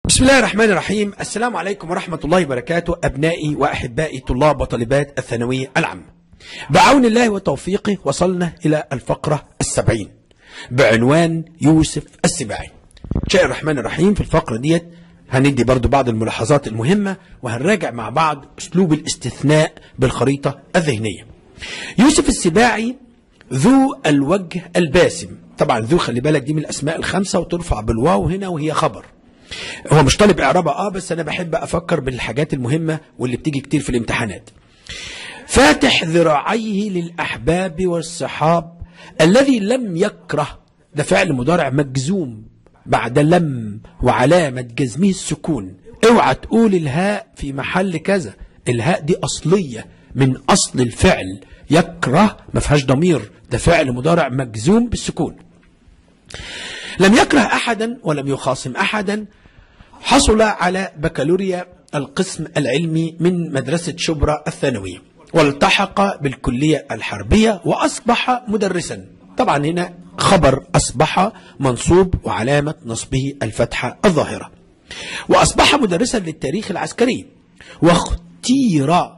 بسم الله الرحمن الرحيم السلام عليكم ورحمة الله وبركاته أبنائي وأحبائي طلاب وطالبات الثانوية العامة بعون الله وتوفيقه وصلنا إلى الفقرة السبعين بعنوان يوسف السباعي شاء الرحمن الرحيم في الفقرة ديت هندي برضو بعض الملاحظات المهمة وهنراجع مع بعض أسلوب الاستثناء بالخريطة الذهنية يوسف السباعي ذو الوجه الباسم طبعا ذو خلي بالك دي من الأسماء الخمسة وترفع بالواو هنا وهي خبر هو مش طالب اعرابها اه بس انا بحب افكر بالحاجات المهمه واللي بتيجي كتير في الامتحانات فاتح ذراعيه للاحباب والصحاب الذي لم يكره ده فعل مضارع مجزوم بعد لم وعلامه جزمه السكون اوعى تقول الهاء في محل كذا الهاء دي اصليه من اصل الفعل يكره ما فيهاش ضمير ده فعل مضارع مجزوم بالسكون لم يكره احدا ولم يخاصم احدا حصل على بكالوريا القسم العلمي من مدرسة شبرا الثانوية والتحق بالكلية الحربية وأصبح مدرسا طبعا هنا خبر أصبح منصوب وعلامة نصبه الفتحة الظاهرة وأصبح مدرسا للتاريخ العسكري واختير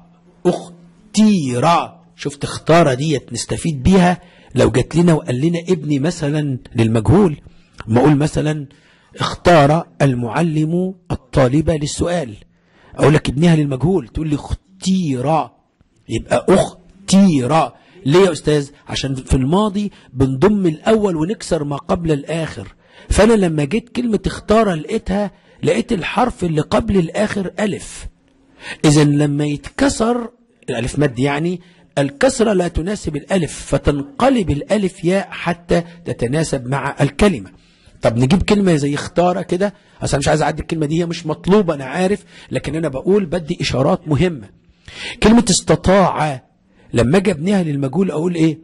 اختير شفت اختار ديت نستفيد بيها لو جات لنا وقال لنا ابني مثلا للمجهول ما اقول مثلا اختار المعلم الطالبة للسؤال اقول لك ابنها للمجهول تقول لي اختير يبقى اختير ليه يا استاذ عشان في الماضي بنضم الاول ونكسر ما قبل الاخر فانا لما جيت كلمة اختار لقيتها لقيت الحرف اللي قبل الاخر الف اذا لما يتكسر الالف مد يعني الكسرة لا تناسب الألف فتنقلب الألف ياء حتى تتناسب مع الكلمة طب نجيب كلمة زي اختار كده أصلا مش عايز أعدي الكلمة دي هي مش مطلوبة أنا عارف لكن أنا بقول بدي إشارات مهمة كلمة استطاع لما أجي أبنيها للمجهول أقول إيه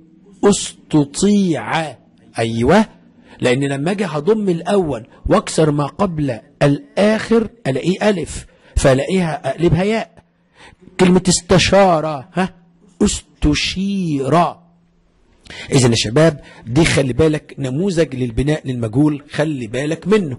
استطيع أيوة لأن لما أجي هضم الأول وأكسر ما قبل الآخر ألاقيه ألف فألاقيها أقلبها ياء كلمة استشار ها استشير إذا يا شباب دي خلي بالك نموذج للبناء للمجهول خلي بالك منه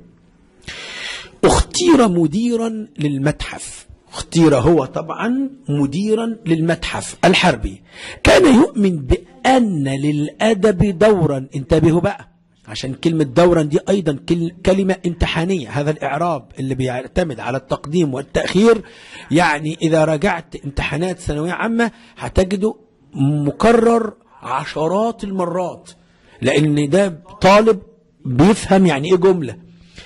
اختير مديرا للمتحف اختير هو طبعا مديرا للمتحف الحربي كان يؤمن بأن للأدب دورا انتبهوا بقى عشان كلمة دورا دي أيضا كلمة امتحانية هذا الإعراب اللي بيعتمد على التقديم والتأخير يعني إذا رجعت امتحانات ثانوية عامة هتجده مكرر عشرات المرات لأن ده طالب بيفهم يعني إيه جملة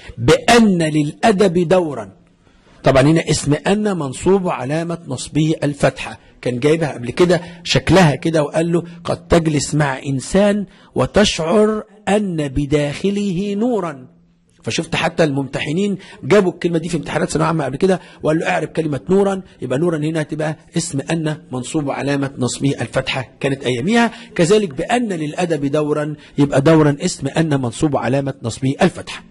بأن للأدب دورا طبعا هنا اسم أن منصوب علامة نصبه الفتحة كان جايبها قبل كده شكلها كده وقال له قد تجلس مع إنسان وتشعر أن بداخله نورا فشفت حتى الممتحنين جابوا الكلمة دي في امتحانات ثانوية عامة قبل كده وقال له اعرب كلمة نورا يبقى نورا هنا هتبقى اسم أن منصوب علامة نصبه الفتحة كانت أياميها كذلك بأن للأدب دورا يبقى دورا اسم أن منصوب علامة نصبه الفتحة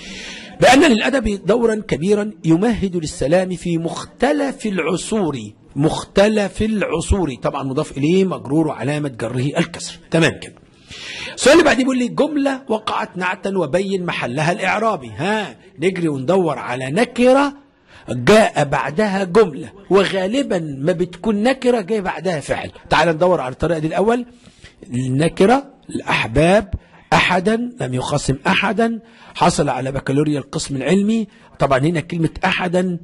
بأن للأدب دورا كبيرا يمهد للسلام في مختلف العصور مختلف العصور طبعا مضاف إليه مجرور وعلامة جره الكسر تمام كده السؤال اللي بعديه بيقول لي جملة وقعت نعتا وبين محلها الإعرابي ها نجري وندور على نكرة جاء بعدها جملة وغالبا ما بتكون نكرة جاء بعدها فعل تعال ندور على الطريقة دي الأول النكرة الأحباب أحدا لم يخاصم أحدا حصل على بكالوريا القسم العلمي طبعا هنا كلمة أحدا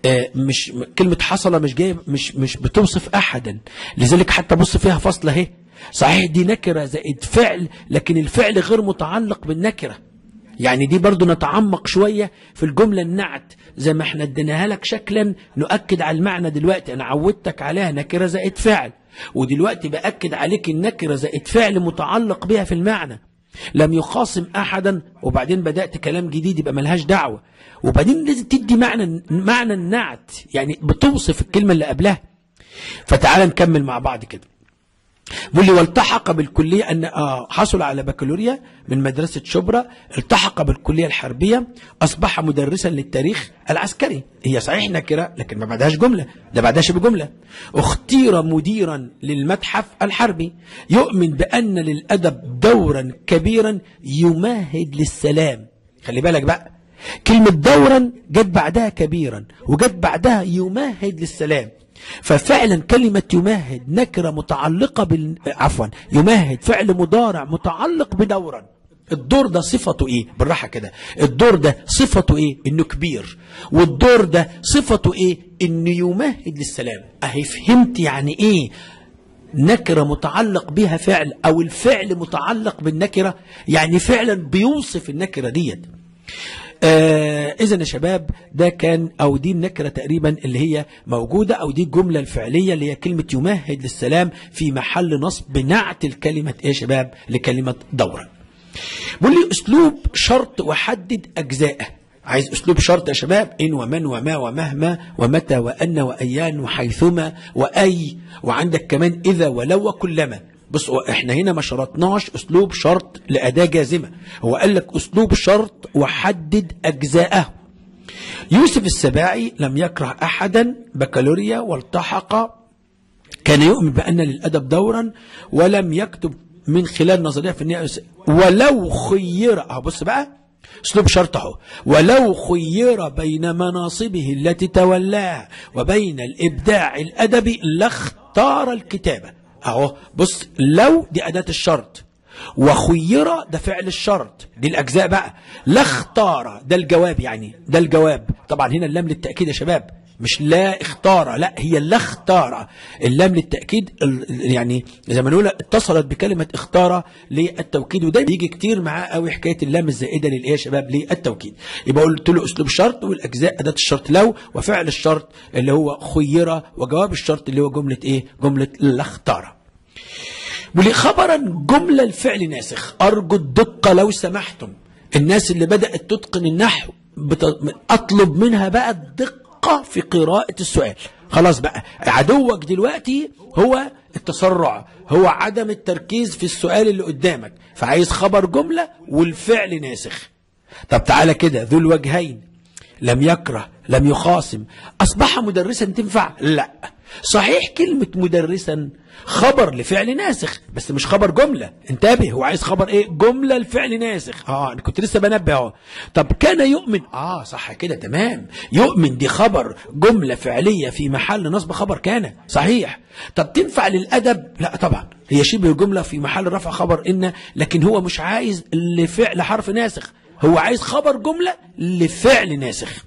مش كلمة حصل مش جاي مش مش بتوصف أحدا لذلك حتى بص فيها فصل اهي صحيح دي نكرة زائد فعل لكن الفعل غير متعلق بالنكرة يعني دي برضو نتعمق شوية في الجملة النعت زي ما احنا اديناها لك شكلا نؤكد على المعنى دلوقتي انا عودتك عليها نكرة زائد فعل ودلوقتي بأكد عليك النكرة زائد فعل متعلق بها في المعنى لم يخاصم احدا وبعدين بدأت كلام جديد يبقى ملهاش دعوة وبعدين لازم تدي معنى معنى النعت يعني بتوصف الكلمة اللي قبلها فتعال نكمل مع بعض كده بيقول لي والتحق بالكلية أن آه حصل على بكالوريا من مدرسة شبرا التحق بالكلية الحربية أصبح مدرسا للتاريخ العسكري هي صحيح نكرة لكن ما بعدهاش جملة ده بعدها شبه جملة اختير مديرا للمتحف الحربي يؤمن بأن للأدب دورا كبيرا يمهد للسلام خلي بالك بقى كلمة دورا جت بعدها كبيرا وجت بعدها يمهد للسلام ففعلا كلمة يمهد نكرة متعلقة بال عفوا يمهد فعل مضارع متعلق بدورا الدور ده صفته ايه بالراحة كده الدور ده صفته ايه انه كبير والدور ده صفته ايه انه يمهد للسلام اهي فهمت يعني ايه نكرة متعلق بها فعل او الفعل متعلق بالنكرة يعني فعلا بيوصف النكرة ديت آه اذا يا شباب ده كان او دي النكرة تقريبا اللي هي موجودة او دي الجملة الفعلية اللي هي كلمة يمهد للسلام في محل نصب نعت الكلمة ايه يا شباب لكلمة دورا بيقول لي اسلوب شرط وحدد اجزائه عايز اسلوب شرط يا شباب ان ومن وما ومهما ومتى وان وايان وحيثما واي وعندك كمان اذا ولو وكلما بص هو احنا هنا ما شرطناش اسلوب شرط لاداه جازمه هو قال لك اسلوب شرط وحدد اجزائه يوسف السباعي لم يكره احدا بكالوريا والتحق كان يؤمن بان للادب دورا ولم يكتب من خلال نظريه فنيه ولو خير اه بص بقى اسلوب شرط اهو ولو خير بين مناصبه التي تولاها وبين الابداع الادبي لاختار الكتابه اهو بص لو دي اداه الشرط وخير ده فعل الشرط دي الاجزاء بقى لاختار ده الجواب يعني ده الجواب طبعا هنا اللام للتاكيد يا شباب مش لا اختار لا هي لا اختار اللام للتأكيد يعني زي ما نقول اتصلت بكلمة اختار للتوكيد وده بيجي كتير معاه قوي حكاية اللام الزائدة للايه يا شباب للتوكيد يبقى قلت له اسلوب شرط والاجزاء اداة الشرط لو وفعل الشرط اللي هو خير وجواب الشرط اللي هو جملة ايه جملة لا اختار ولي خبرا جملة الفعل ناسخ ارجو الدقة لو سمحتم الناس اللي بدأت تتقن النحو اطلب منها بقى الدقة دقة في قراءة السؤال خلاص بقى عدوك دلوقتي هو التسرع هو عدم التركيز في السؤال اللي قدامك فعايز خبر جملة والفعل ناسخ طب تعالى كده ذو الوجهين لم يكره لم يخاصم أصبح مدرسا تنفع لا صحيح كلمة مدرسا خبر لفعل ناسخ بس مش خبر جملة انتبه هو عايز خبر ايه جملة لفعل ناسخ اه انا كنت لسه بنبه اهو طب كان يؤمن اه صح كده تمام يؤمن دي خبر جملة فعلية في محل نصب خبر كان صحيح طب تنفع للأدب لا طبعا هي شبه جملة في محل رفع خبر إن لكن هو مش عايز لفعل حرف ناسخ هو عايز خبر جملة لفعل ناسخ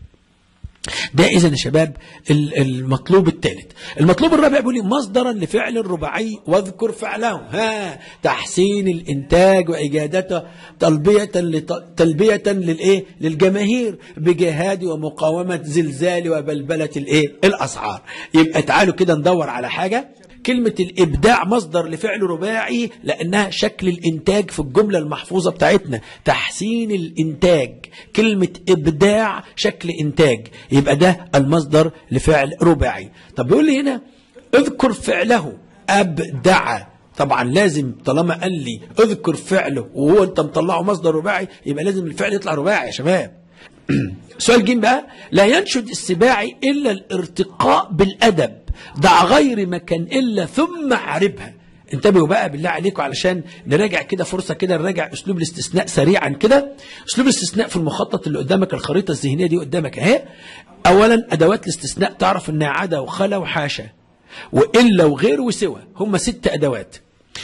ده اذا يا شباب المطلوب الثالث المطلوب الرابع بيقول لي مصدرا لفعل رباعي واذكر فعله ها تحسين الانتاج واجادته تلبيه تلبيه للايه للجماهير بجهاد ومقاومه زلزال وبلبله الايه الاسعار يبقى تعالوا كده ندور على حاجه كلمة الإبداع مصدر لفعل رباعي لأنها شكل الإنتاج في الجملة المحفوظة بتاعتنا تحسين الإنتاج كلمة إبداع شكل إنتاج يبقى ده المصدر لفعل رباعي طب بيقول لي هنا اذكر فعله أبدع طبعا لازم طالما قال لي اذكر فعله وهو انت مطلعه مصدر رباعي يبقى لازم الفعل يطلع رباعي يا شباب سؤال جيم بقى لا ينشد السباعي إلا الارتقاء بالأدب دع غير مكان إلا ثم عربها انتبهوا بقى بالله عليكم علشان نراجع كده فرصة كده نراجع أسلوب الاستثناء سريعا كده أسلوب الاستثناء في المخطط اللي قدامك الخريطة الذهنية دي قدامك اهي أولا أدوات الاستثناء تعرف إنها عدا وخلا وحاشا وإلا وغير وسوى هم ست أدوات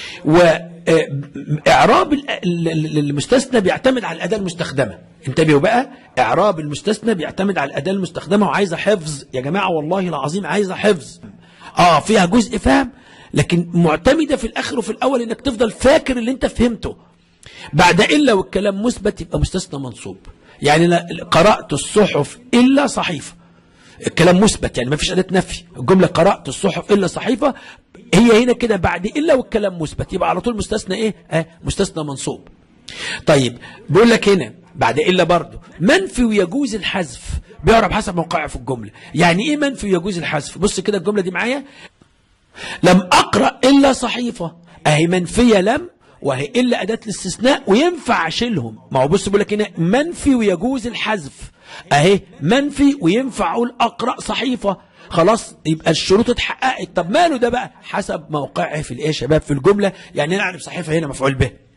وإعراب المستثنى بيعتمد على الأداة المستخدمة انتبهوا بقى إعراب المستثنى بيعتمد على الأداة المستخدمة وعايزة حفظ يا جماعة والله العظيم عايزة حفظ آه فيها جزء فهم لكن معتمدة في الآخر وفي الأول إنك تفضل فاكر اللي أنت فهمته بعد إلا والكلام مثبت يبقى مستثنى منصوب يعني قرأت الصحف إلا صحيفة الكلام مثبت يعني ما فيش أداة نفي الجملة قرأت الصحف إلا صحيفة هي هنا كده بعد إلا والكلام مثبت يبقى على طول مستثنى إيه آه مستثنى منصوب طيب بيقول لك هنا بعد إلا برضه منفي ويجوز الحذف بيعرف حسب موقعه في الجملة يعني إيه منفي ويجوز الحذف بص كده الجملة دي معايا لم أقرأ إلا صحيفة أهي منفية لم وهي إلا أداة الاستثناء وينفع أشيلهم ما هو بص بيقول لك هنا منفي ويجوز الحذف أهي منفي وينفع أقول أقرأ صحيفة خلاص يبقى الشروط اتحققت طب ماله ده بقى حسب موقعه في الايه يا شباب في الجمله يعني نعرف صحيفه هنا مفعول به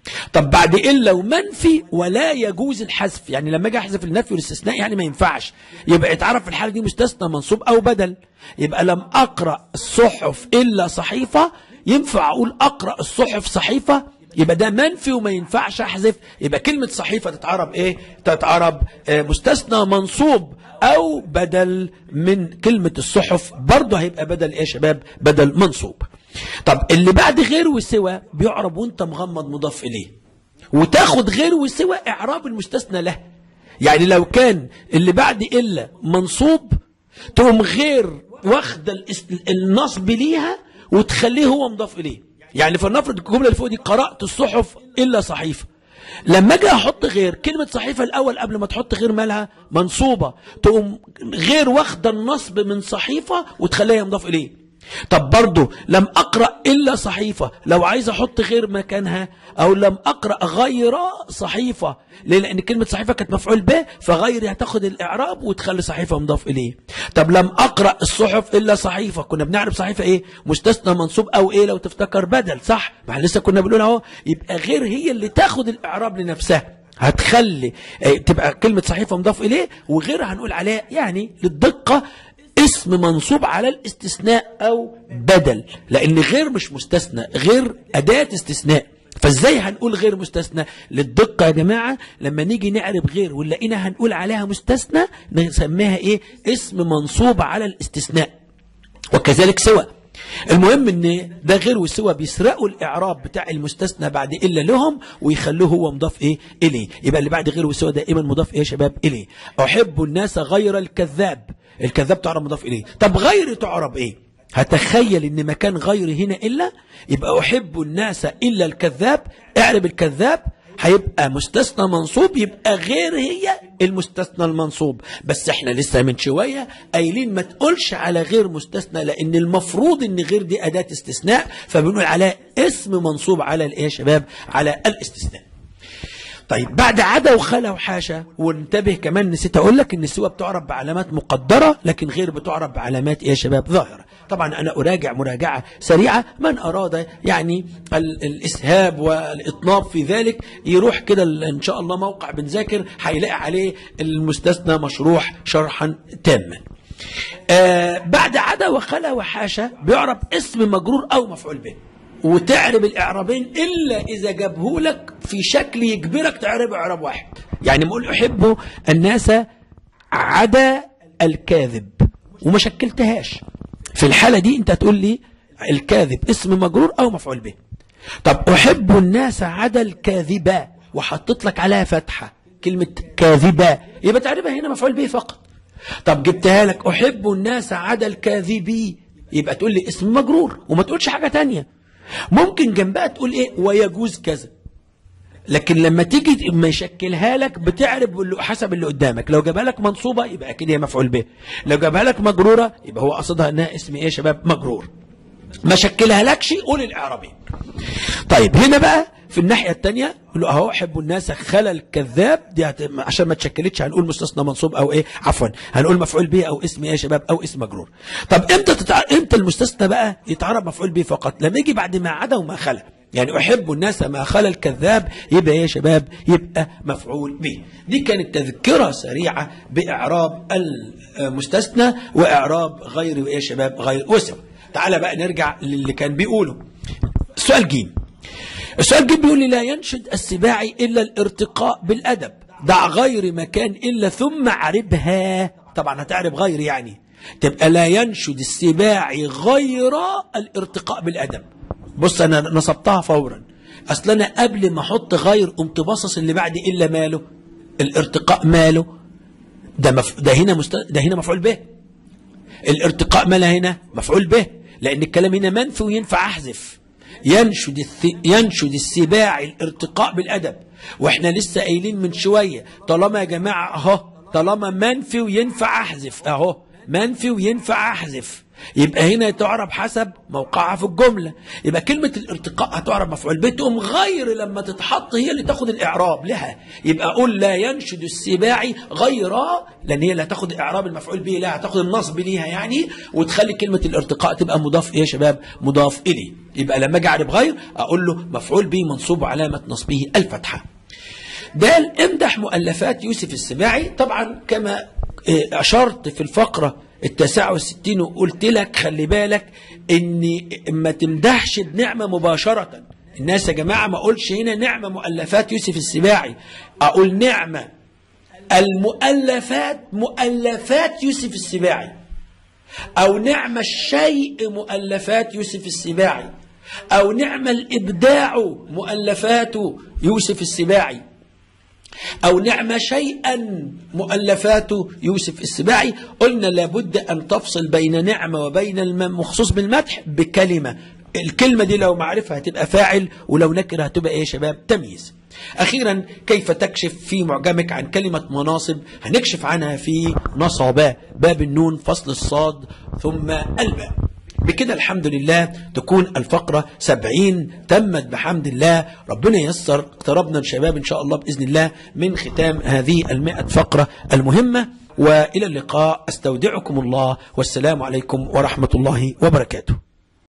طب بعد إلا ومنفي ولا يجوز الحذف يعني لما اجي احذف النفي والاستثناء يعني ما ينفعش يبقى يتعرف في الحالة دي مستثنى منصوب أو بدل يبقى لم أقرأ الصحف إلا صحيفة ينفع أقول أقرأ الصحف صحيفة يبقى ده منفي وما ينفعش احذف يبقى كلمة صحيفة تتعرب ايه تتعرب آه مستثنى منصوب او بدل من كلمة الصحف برضه هيبقى بدل ايه يا شباب بدل منصوب طب اللي بعد غير وسوى بيعرب وانت مغمض مضاف اليه وتاخد غير وسوى اعراب المستثنى له يعني لو كان اللي بعد الا منصوب تقوم غير واخد النصب ليها وتخليه هو مضاف اليه يعني فلنفرض الجمله اللي فوق دي قرات الصحف الا صحيفه لما اجي احط غير كلمه صحيفه الاول قبل ما تحط غير مالها منصوبه تقوم غير واخده النصب من صحيفه وتخليها مضاف اليه طب برضه لم أقرأ إلا صحيفة لو عايز أحط غير مكانها أو لم أقرأ غير صحيفة ليه لأن كلمة صحيفة كانت مفعول به فغير هتاخد الإعراب وتخلي صحيفة مضاف إليه طب لم أقرأ الصحف إلا صحيفة كنا بنعرف صحيفة إيه مستثنى منصوب أو إيه لو تفتكر بدل صح ما لسه كنا بنقول أهو يبقى غير هي اللي تاخد الإعراب لنفسها هتخلي تبقى كلمة صحيفة مضاف إليه وغيرها هنقول عليها يعني للدقة اسم منصوب على الاستثناء أو بدل لأن غير مش مستثنى غير أداة استثناء فازاي هنقول غير مستثنى للدقة يا جماعة لما نيجي نعرب غير ولقينا هنقول عليها مستثنى نسميها ايه اسم منصوب على الاستثناء وكذلك سوى المهم ان ده غير وسوى بيسرقوا الاعراب بتاع المستثنى بعد الا لهم ويخلوه هو مضاف ايه اليه يبقى اللي بعد غير وسوى دائما مضاف ايه يا شباب اليه احب الناس غير الكذاب الكذاب تعرب مضاف إليه طب غير تعرب إيه هتخيل ان مكان غير هنا إلا يبقى أحب الناس إلا الكذاب اعرب الكذاب هيبقى مستثنى منصوب يبقى غير هي المستثنى المنصوب بس احنا لسه من شوية قايلين ما تقولش على غير مستثنى لان المفروض ان غير دي اداة استثناء فبنقول على اسم منصوب على الايه يا شباب على الاستثناء طيب بعد عدا وخلا وحاشا وانتبه كمان نسيت اقول لك ان السوى بتعرب بعلامات مقدره لكن غير بتعرب بعلامات ايه يا شباب ظاهره طبعا انا اراجع مراجعه سريعه من اراد يعني الاسهاب والاطناب في ذلك يروح كده ان شاء الله موقع بنذاكر هيلاقي عليه المستثنى مشروح شرحا تاما آه بعد عدا وخلا وحاشا بيعرب اسم مجرور او مفعول به وتعرب الإعرابين إلا إذا جابه لك في شكل يجبرك تعرب إعراب واحد يعني بقول أحب الناس عدا الكاذب وما شكلتهاش في الحالة دي أنت تقول لي الكاذب اسم مجرور أو مفعول به طب أحب الناس عدا الكاذبة وحطيت لك عليها فتحة كلمة كاذبة يبقى تعربها هنا مفعول به فقط طب جبتها لك أحب الناس عدا الكاذبي يبقى تقول لي اسم مجرور وما تقولش حاجة تانية ممكن جنبها تقول ايه ويجوز كذا لكن لما تيجي ما يشكلها لك بتعرف حسب اللي قدامك لو جابها لك منصوبة يبقى اكيد هي مفعول به لو جابها لك مجرورة يبقى هو قصدها انها اسم ايه يا شباب مجرور ما شكلها لكش قول الاعرابي طيب هنا بقى في الناحية التانية يقولوا اهو احب الناس خلى الكذاب دي هت... عشان ما تشكلتش هنقول مستثنى منصوب او ايه عفوا هنقول مفعول به او اسم ايه يا شباب او اسم مجرور طب امتى تتع... امتى المستثنى بقى يتعرب مفعول به فقط لما يجي بعد ما عدا وما خلى يعني احب الناس ما خلى الكذاب يبقى يا شباب يبقى مفعول به دي كانت تذكرة سريعة باعراب المستثنى واعراب غير ايه يا شباب غير وسم تعالى بقى نرجع للي كان بيقوله السؤال جيم السؤال جيم بيقول لي لا ينشد السباعي إلا الارتقاء بالأدب دع غير مكان إلا ثم عربها طبعا هتعرب غير يعني تبقى لا ينشد السباعي غير الارتقاء بالأدب بص أنا نصبتها فورا أصل أنا قبل ما أحط غير قمت باصص اللي بعد إلا ماله الارتقاء ماله ده, مف... ده هنا مست... ده هنا مفعول به الارتقاء ماله هنا مفعول به لأن الكلام هنا منفي وينفع أحذف ينشد الث... ينشد السباع الارتقاء بالأدب واحنا لسه قايلين من شوية طالما يا جماعة اهو طالما منفي وينفع احذف اهو منفي وينفع احذف يبقى هنا تعرب حسب موقعها في الجملة يبقى كلمة الارتقاء هتعرب مفعول به تقوم غير لما تتحط هي اللي تاخد الإعراب لها يبقى أقول لا ينشد السباعي غير لأن هي اللي هتاخد إعراب المفعول به لا هتاخد النصب ليها يعني وتخلي كلمة الارتقاء تبقى مضاف إيه يا شباب مضاف إليه يبقى لما أجي أعرب غير أقول له مفعول به منصوب علامة نصبه الفتحة دال امدح مؤلفات يوسف السباعي طبعا كما أشرت في الفقرة التاسعة والستين وقلت لك خلي بالك ان ما تمدحش بنعمة مباشرة الناس يا جماعة ما اقولش هنا نعمة مؤلفات يوسف السباعي اقول نعمة المؤلفات مؤلفات يوسف السباعي او نعمة الشيء مؤلفات يوسف السباعي او نعمة الابداع مؤلفات يوسف السباعي أو نعم شيئا مؤلفات يوسف السباعي قلنا لابد أن تفصل بين نعمة وبين المخصوص بالمدح بكلمة الكلمة دي لو معرفة هتبقى فاعل ولو نكرة هتبقى ايه يا شباب تمييز أخيرا كيف تكشف في معجمك عن كلمة مناصب هنكشف عنها في نصب باب النون فصل الصاد ثم الباء بكده الحمد لله تكون الفقرة سبعين تمت بحمد الله ربنا يسر اقتربنا شباب إن شاء الله بإذن الله من ختام هذه المئة فقرة المهمة وإلى اللقاء استودعكم الله والسلام عليكم ورحمة الله وبركاته